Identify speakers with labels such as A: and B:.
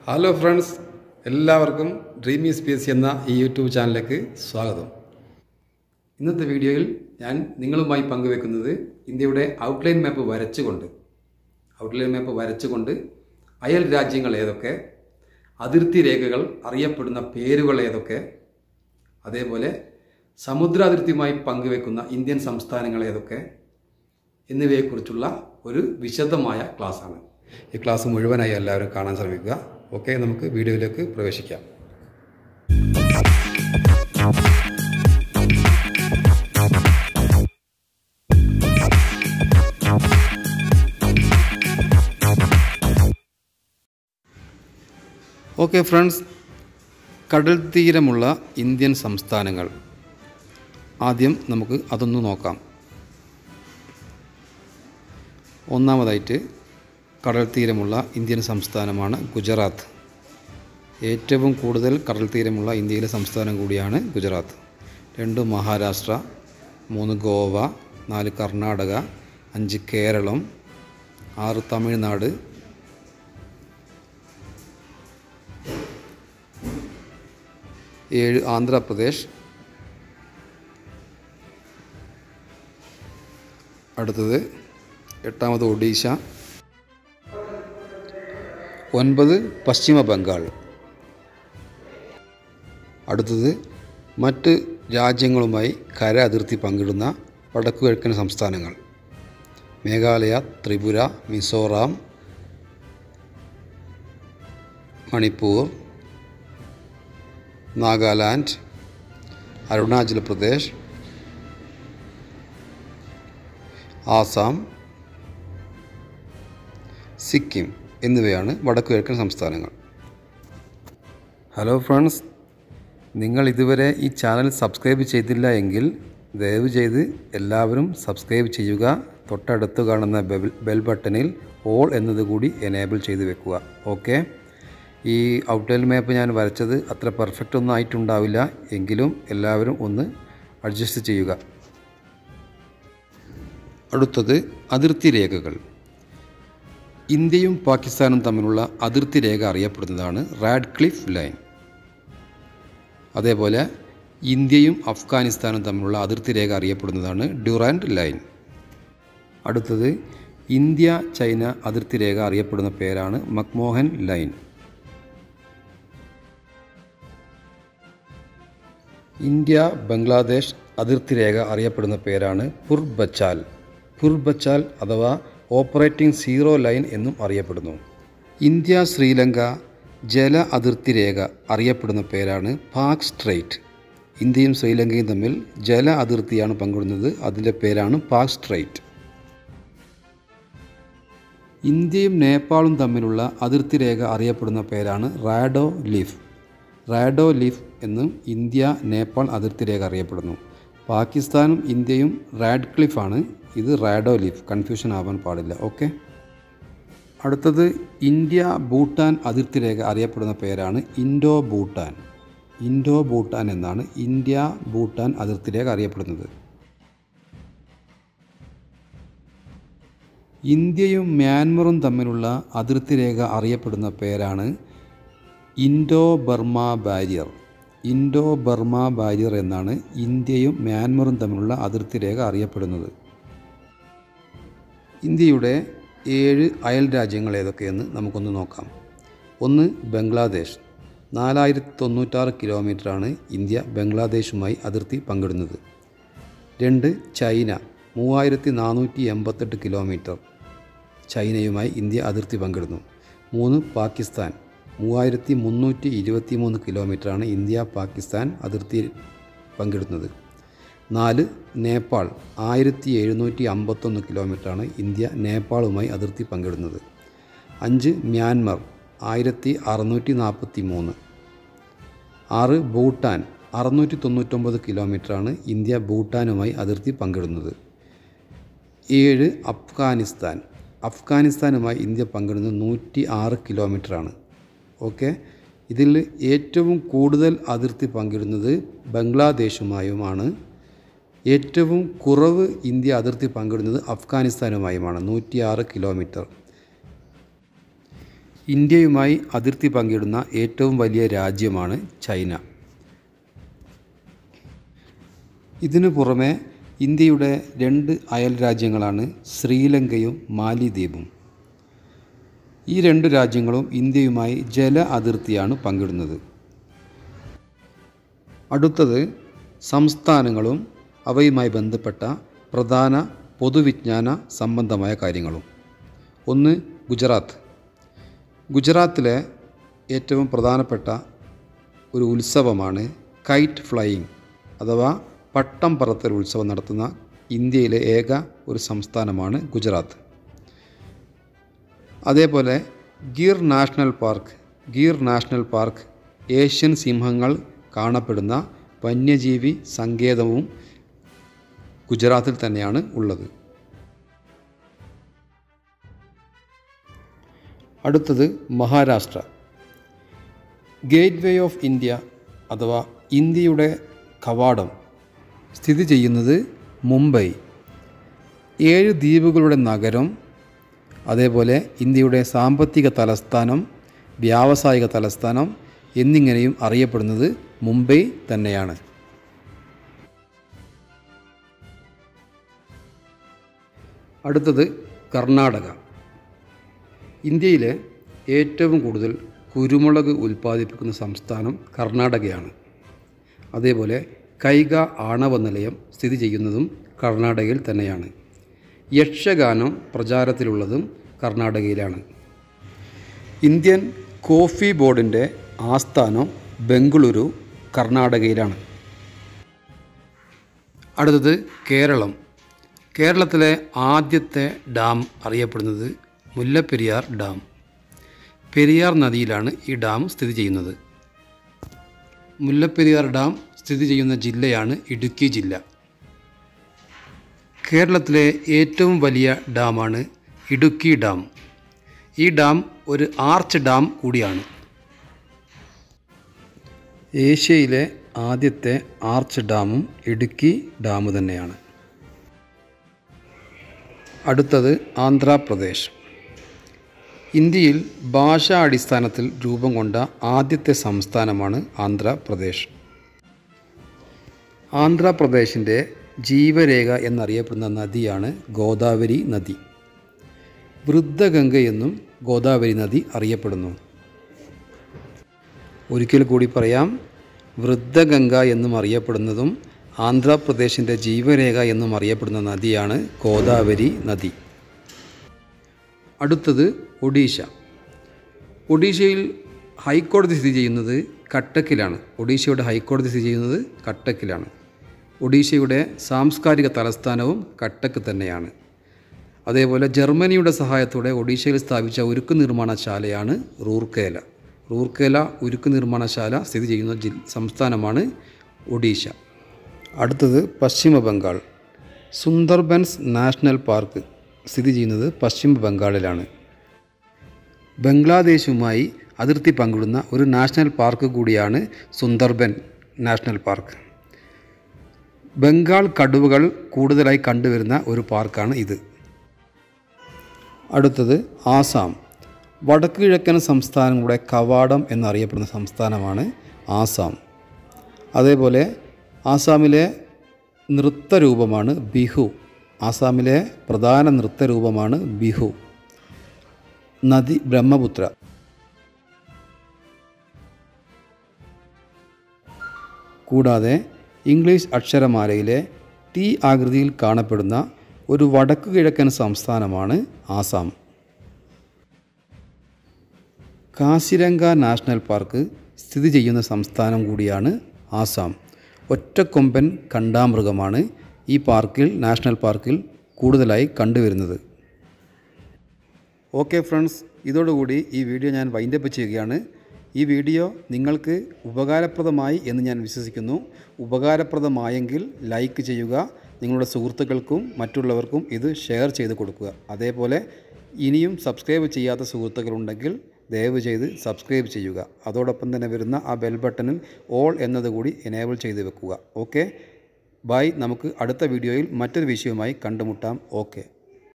A: hello friends എല്ലാവർക്കും dreamy space എന്ന ഈ യൂട്യൂബ് ചാനലിലേക്ക് സ്വാഗതം ഇന്നത്തെ വീഡിയോയിൽ ഞാൻ നിങ്ങളുമായി പങ്കുവെക്കുന്നത് ഇന്ത്യയുടെ ഔട്ട്ലൈൻ മാപ്പ് വരച്ചുകൊണ്ട് ഔട്ട്ലൈൻ മാപ്പ് വരച്ചുകൊണ്ട് അയൽ രാജ്യങ്ങൾ ഏതൊക്കെ അതിർത്തി രേഖകൾ അറിയപ്പെടുന്ന പേരുകൾ ഏതൊക്കെ അതേപോലെ സമുദ്രാതിർത്തിയുമായി പങ്കുവെക്കുന്ന ഇന്ത്യൻ സംസ്ഥാനങ്ങൾ ഏതൊക്കെ എന്നിവയെക്കുറിച്ചുള്ള ഒരു വിശദമായ ക്ലാസ്സാണ് ഈ ക്ലാസ് മുഴുവനായി എല്ലാവരും കാണാൻ ശ്രമിക്കുക ഓക്കെ നമുക്ക് വീഡിയോയിലേക്ക് പ്രവേശിക്കാം ഓക്കെ ഫ്രണ്ട്സ് കടൽ തീരമുള്ള ഇന്ത്യൻ സംസ്ഥാനങ്ങൾ ആദ്യം നമുക്ക് അതൊന്ന് നോക്കാം ഒന്നാമതായിട്ട് കടൽ തീരമുള്ള ഇന്ത്യൻ സംസ്ഥാനമാണ് ഗുജറാത്ത് ഏറ്റവും കൂടുതൽ കടൽ തീരമുള്ള ഇന്ത്യയിലെ സംസ്ഥാനം കൂടിയാണ് ഗുജറാത്ത് രണ്ട് മഹാരാഷ്ട്ര മൂന്ന് ഗോവ നാല് കർണാടക അഞ്ച് കേരളം ആറ് തമിഴ്നാട് ഏഴ് ആന്ധ്രാപ്രദേശ് അടുത്തത് എട്ടാമത് ഒഡീഷ ഒൻപത് പശ്ചിമ ബംഗാൾ അടുത്തത് മറ്റ് രാജ്യങ്ങളുമായി കര അതിർത്തി പങ്കിടുന്ന വടക്കുകിഴക്കൻ സംസ്ഥാനങ്ങൾ മേഘാലയ ത്രിപുര മിസോറാം മണിപ്പൂർ നാഗാലാൻഡ് അരുണാചൽ പ്രദേശ് ആസാം സിക്കിം എന്നിവയാണ് വടക്കുകിഴക്കൻ സംസ്ഥാനങ്ങൾ ഹലോ ഫ്രണ്ട്സ് നിങ്ങൾ ഇതുവരെ ഈ ചാനൽ സബ്സ്ക്രൈബ് ചെയ്തില്ല എങ്കിൽ ദയവ് ചെയ്ത് എല്ലാവരും സബ്സ്ക്രൈബ് ചെയ്യുക തൊട്ടടുത്ത് കാണുന്ന ബെൽ ബെൽ ബട്ടണിൽ ഓൾ എന്നത് കൂടി എനേബിൾ ചെയ്ത് വെക്കുക ഓക്കെ ഈ ഔട്ട്ലൈൻ മാപ്പ് ഞാൻ വരച്ചത് അത്ര പെർഫെക്റ്റ് ഒന്നും ആയിട്ടുണ്ടാവില്ല എങ്കിലും എല്ലാവരും ഒന്ന് അഡ്ജസ്റ്റ് ചെയ്യുക അടുത്തത് അതിർത്തി രേഖകൾ ഇന്ത്യയും പാകിസ്ഥാനും തമ്മിലുള്ള അതിർത്തി രേഖ അറിയപ്പെടുന്നതാണ് റാഡ്ക്ലിഫ് ലൈൻ അതേപോലെ ഇന്ത്യയും അഫ്ഗാനിസ്ഥാനും തമ്മിലുള്ള അതിർത്തി രേഖ അറിയപ്പെടുന്നതാണ് ഡ്യൂറാൻഡ് ലൈൻ അടുത്തത് ഇന്ത്യ ചൈന അതിർത്തി രേഖ അറിയപ്പെടുന്ന പേരാണ് മക്മോഹൻ ലൈൻ ഇന്ത്യ ബംഗ്ലാദേശ് അതിർത്തി രേഖ അറിയപ്പെടുന്ന പേരാണ് പുർബച്ചാൽ പുർബച്ചാൽ അഥവാ ഓപ്പറേറ്റിംഗ് സീറോ ലൈൻ എന്നും അറിയപ്പെടുന്നു ഇന്ത്യ ശ്രീലങ്ക ജല അതിർത്തി രേഖ അറിയപ്പെടുന്ന പേരാണ് പാക് സ്ട്രൈറ്റ് ഇന്ത്യയും ശ്രീലങ്കയും തമ്മിൽ ജല അതിർത്തിയാണ് പങ്കിടുന്നത് അതിൻ്റെ പേരാണ് പാക് സ്ട്രൈറ്റ് ഇന്ത്യയും നേപ്പാളും തമ്മിലുള്ള അതിർത്തി രേഖ അറിയപ്പെടുന്ന പേരാണ് റാഡോ ലീഫ് റാഡോ ലീഫ് എന്നും ഇന്ത്യ നേപ്പാൾ അതിർത്തി രേഖ അറിയപ്പെടുന്നു പാകിസ്ഥാനും ഇന്ത്യയും റാഡ് ക്ലിഫാണ് ഇത് റാഡോ ലീഫ് കൺഫ്യൂഷൻ ആവാൻ പാടില്ല ഓക്കെ അടുത്തത് ഇന്ത്യ ഭൂട്ടാൻ അതിർത്തി രേഖ അറിയപ്പെടുന്ന പേരാണ് ഇൻഡോ ഭൂട്ടാൻ ഇൻഡോ ഭൂട്ടാൻ എന്നാണ് ഇന്ത്യ ഭൂട്ടാൻ അതിർത്തി രേഖ അറിയപ്പെടുന്നത് ഇന്ത്യയും മ്യാൻമറും തമ്മിലുള്ള അതിർത്തി രേഖ അറിയപ്പെടുന്ന പേരാണ് Indo Burma barrier Indo Burma barrier എന്നാണ് ഇന്ത്യയും മ്യാൻമറും തമ്മിലുള്ള അതിർത്തി രേഖ അറിയപ്പെടുന്നത് ഇന്ത്യയുടെ ഏഴ് അയൽ രാജ്യങ്ങൾ ഏതൊക്കെയെന്ന് നമുക്കൊന്ന് നോക്കാം ഒന്ന് ബംഗ്ലാദേശ് നാലായിരത്തി തൊണ്ണൂറ്റാറ് കിലോമീറ്ററാണ് ഇന്ത്യ ബംഗ്ലാദേശുമായി അതിർത്തി പങ്കിടുന്നത് രണ്ട് ചൈന മൂവായിരത്തി നാനൂറ്റി എൺപത്തെട്ട് കിലോമീറ്റർ ചൈനയുമായി ഇന്ത്യ അതിർത്തി പങ്കിടുന്നു മൂന്ന് പാകിസ്ഥാൻ മൂവായിരത്തി മുന്നൂറ്റി ഇരുപത്തി മൂന്ന് കിലോമീറ്ററാണ് ഇന്ത്യ പാകിസ്ഥാൻ അതിർത്തി പങ്കിടുന്നത് നാല് നേപ്പാൾ ആയിരത്തി എഴുന്നൂറ്റി അമ്പത്തൊന്ന് കിലോമീറ്ററാണ് ഇന്ത്യ നേപ്പാളുമായി അതിർത്തി പങ്കിടുന്നത് അഞ്ച് മ്യാൻമർ ആയിരത്തി അറുന്നൂറ്റി നാൽപ്പത്തി മൂന്ന് ആറ് ഭൂട്ടാൻ അറുന്നൂറ്റി തൊണ്ണൂറ്റൊമ്പത് കിലോമീറ്ററാണ് ഇന്ത്യ ഭൂട്ടാനുമായി അതിർത്തി പങ്കിടുന്നത് ഏഴ് അഫ്ഗാനിസ്ഥാൻ അഫ്ഗാനിസ്ഥാനുമായി ഇന്ത്യ പങ്കിടുന്നത് നൂറ്റി ആറ് കിലോമീറ്ററാണ് ഓക്കെ ഇതിൽ ഏറ്റവും കൂടുതൽ അതിർത്തി പങ്കിടുന്നത് ബംഗ്ലാദേശുമായുമാണ് ഏറ്റവും കുറവ് ഇന്ത്യ അതിർത്തി പങ്കിടുന്നത് അഫ്ഗാനിസ്ഥാനുമായുമാണ് നൂറ്റിയാറ് കിലോമീറ്റർ ഇന്ത്യയുമായി അതിർത്തി പങ്കിടുന്ന ഏറ്റവും വലിയ രാജ്യമാണ് ചൈന ഇതിനു പുറമെ ഇന്ത്യയുടെ രണ്ട് അയൽ രാജ്യങ്ങളാണ് ശ്രീലങ്കയും മാലിദ്വീപും ഈ രണ്ട് രാജ്യങ്ങളും ഇന്ത്യയുമായി ജല അതിർത്തിയാണ് പങ്കിടുന്നത് അടുത്തത് സംസ്ഥാനങ്ങളും അവയുമായി ബന്ധപ്പെട്ട പ്രധാന പൊതുവിജ്ഞാന സംബന്ധമായ കാര്യങ്ങളും ഒന്ന് ഗുജറാത്ത് ഗുജറാത്തിലെ ഏറ്റവും പ്രധാനപ്പെട്ട ഒരു ഉത്സവമാണ് കൈറ്റ് ഫ്ലൈയിങ് അഥവാ പട്ടം പറത്തൽ ഉത്സവം നടത്തുന്ന ഇന്ത്യയിലെ ഏക ഒരു സംസ്ഥാനമാണ് ഗുജറാത്ത് അതേപോലെ Gir national park Gir national park Asian സിംഹങ്ങൾ കാണപ്പെടുന്ന വന്യജീവി സങ്കേതവും ഗുജറാത്തിൽ തന്നെയാണ് ഉള്ളത് അടുത്തത് Maharashtra gateway of India അഥവാ ഇന്ത്യയുടെ കവാടം സ്ഥിതി ചെയ്യുന്നത് മുംബൈ ഏഴ് ദ്വീപുകളുടെ നഗരം അതേപോലെ ഇന്ത്യയുടെ സാമ്പത്തിക തലസ്ഥാനം വ്യാവസായിക തലസ്ഥാനം എന്നിങ്ങനെയും അറിയപ്പെടുന്നത് മുംബൈ തന്നെയാണ് അടുത്തത് കർണാടക ഇന്ത്യയിലെ ഏറ്റവും കൂടുതൽ കുരുമുളക് ഉൽപ്പാദിപ്പിക്കുന്ന സംസ്ഥാനം കർണാടകയാണ് അതേപോലെ കൈഗ ആണവ നിലയം സ്ഥിതി ചെയ്യുന്നതും കർണാടകയിൽ തന്നെയാണ് യക്ഷഗാനം പ്രചാരത്തിലുള്ളതും കർണാടകയിലാണ് ഇന്ത്യൻ കോഫി ബോർഡിൻ്റെ ആസ്ഥാനം ബംഗളൂരു കർണാടകയിലാണ് അടുത്തത് കേരളം കേരളത്തിലെ ആദ്യത്തെ ഡാം അറിയപ്പെടുന്നത് മുല്ലപ്പെരിയാർ ഡാം പെരിയാർ നദിയിലാണ് ഈ ഡാം സ്ഥിതി ചെയ്യുന്നത് മുല്ലപ്പെരിയാർ ഡാം സ്ഥിതി ചെയ്യുന്ന ജില്ലയാണ് ഇടുക്കി ജില്ല കേരളത്തിലെ ഏറ്റവും വലിയ ഡാമാണ് ഇടുക്കി ഡാം ഈ ഡാം ഒരു ആർച്ച് ഡാം കൂടിയാണ് ഏഷ്യയിലെ ആദ്യത്തെ ആർച്ച് ഡാമും ഇടുക്കി ഡാം തന്നെയാണ് അടുത്തത് ആന്ധ്രാപ്രദേശ് ഇന്ത്യയിൽ ഭാഷാ അടിസ്ഥാനത്തിൽ രൂപം കൊണ്ട ആദ്യത്തെ സംസ്ഥാനമാണ് ആന്ധ്രാപ്രദേശ് ആന്ധ്രാപ്രദേശിൻ്റെ ജീവരേഖ എന്നറിയപ്പെടുന്ന നദിയാണ് ഗോദാവരി നദി വൃദ്ധഗംഗ എന്നും ഗോദാവരി നദി അറിയപ്പെടുന്നു ഒരിക്കൽ കൂടി പറയാം വൃദ്ധഗംഗ എന്നും അറിയപ്പെടുന്നതും ആന്ധ്രാപ്രദേശിൻ്റെ ജീവരേഖ എന്നും അറിയപ്പെടുന്ന നദിയാണ് ഗോദാവരി നദി അടുത്തത് ഒഡീഷ ഒഡീഷയിൽ ഹൈക്കോടതി സ്ഥിതി ചെയ്യുന്നത് കട്ടക്കിലാണ് ഒഡീഷയുടെ ഹൈക്കോടതി സ്ഥിതി ചെയ്യുന്നത് കട്ടക്കിലാണ് ഒഡീഷയുടെ സാംസ്കാരിക തലസ്ഥാനവും കട്ടക്ക് തന്നെയാണ് അതേപോലെ ജർമ്മനിയുടെ സഹായത്തോടെ ഒഡീഷയിൽ സ്ഥാപിച്ച ഉരുക്ക് നിർമ്മാണശാലയാണ് റൂർക്കേല റൂർക്കേല ഉരുക്ക് നിർമ്മാണശാല സ്ഥിതി ചെയ്യുന്ന ജി സംസ്ഥാനമാണ് ഒഡീഷ അടുത്തത് പശ്ചിമ ബംഗാൾ സുന്ദർബൻസ് നാഷണൽ പാർക്ക് സ്ഥിതി ചെയ്യുന്നത് പശ്ചിമ ബംഗാളിലാണ് ബംഗ്ലാദേശുമായി അതിർത്തി പങ്കിടുന്ന ഒരു നാഷണൽ പാർക്ക് കൂടിയാണ് സുന്ദർബൻ നാഷണൽ പാർക്ക് ബംഗാൾ കടുവകൾ കൂടുതലായി കണ്ടുവരുന്ന ഒരു പാർക്കാണ് ഇത് അടുത്തത് ആസാം വടക്ക് കിഴക്കൻ സംസ്ഥാനങ്ങളുടെ കവാടം എന്നറിയപ്പെടുന്ന സംസ്ഥാനമാണ് ആസാം അതേപോലെ ആസാമിലെ നൃത്തരൂപമാണ് ബിഹു ആസാമിലെ പ്രധാന നൃത്തരൂപമാണ് ബിഹു നദി ബ്രഹ്മപുത്ര കൂടാതെ ഇംഗ്ലീഷ് അക്ഷരമാലയിലെ ടി ആകൃതിയിൽ കാണപ്പെടുന്ന ഒരു വടക്കു കിഴക്കൻ സംസ്ഥാനമാണ് ആസാം കാസിരംഗ നാഷണൽ പാർക്ക് സ്ഥിതി ചെയ്യുന്ന സംസ്ഥാനം കൂടിയാണ് ആസാം ഒറ്റക്കൊമ്പൻ കണ്ടാമൃഗമാണ് ഈ പാർക്കിൽ നാഷണൽ പാർക്കിൽ കൂടുതലായി കണ്ടുവരുന്നത് ഓക്കെ ഫ്രണ്ട്സ് ഇതോടുകൂടി ഈ വീഡിയോ ഞാൻ വൈൻഡപ്പ് ചെയ്യുകയാണ് ഈ വീഡിയോ നിങ്ങൾക്ക് ഉപകാരപ്രദമായി എന്ന് ഞാൻ വിശ്വസിക്കുന്നു ഉപകാരപ്രദമായെങ്കിൽ ലൈക്ക് ചെയ്യുക നിങ്ങളുടെ സുഹൃത്തുക്കൾക്കും മറ്റുള്ളവർക്കും ഇത് ഷെയർ ചെയ്ത് കൊടുക്കുക അതേപോലെ ഇനിയും സബ്സ്ക്രൈബ് ചെയ്യാത്ത സുഹൃത്തുക്കളുണ്ടെങ്കിൽ ദയവ് ചെയ്ത് സബ്സ്ക്രൈബ് ചെയ്യുക അതോടൊപ്പം തന്നെ വരുന്ന ആ ബെൽ ബട്ടണിൽ ഓൾ എന്നതുകൂടി എനേബിൾ ചെയ്ത് വെക്കുക ഓക്കെ ബൈ നമുക്ക് അടുത്ത വീഡിയോയിൽ മറ്റൊരു വിഷയവുമായി കണ്ടുമുട്ടാം ഓക്കെ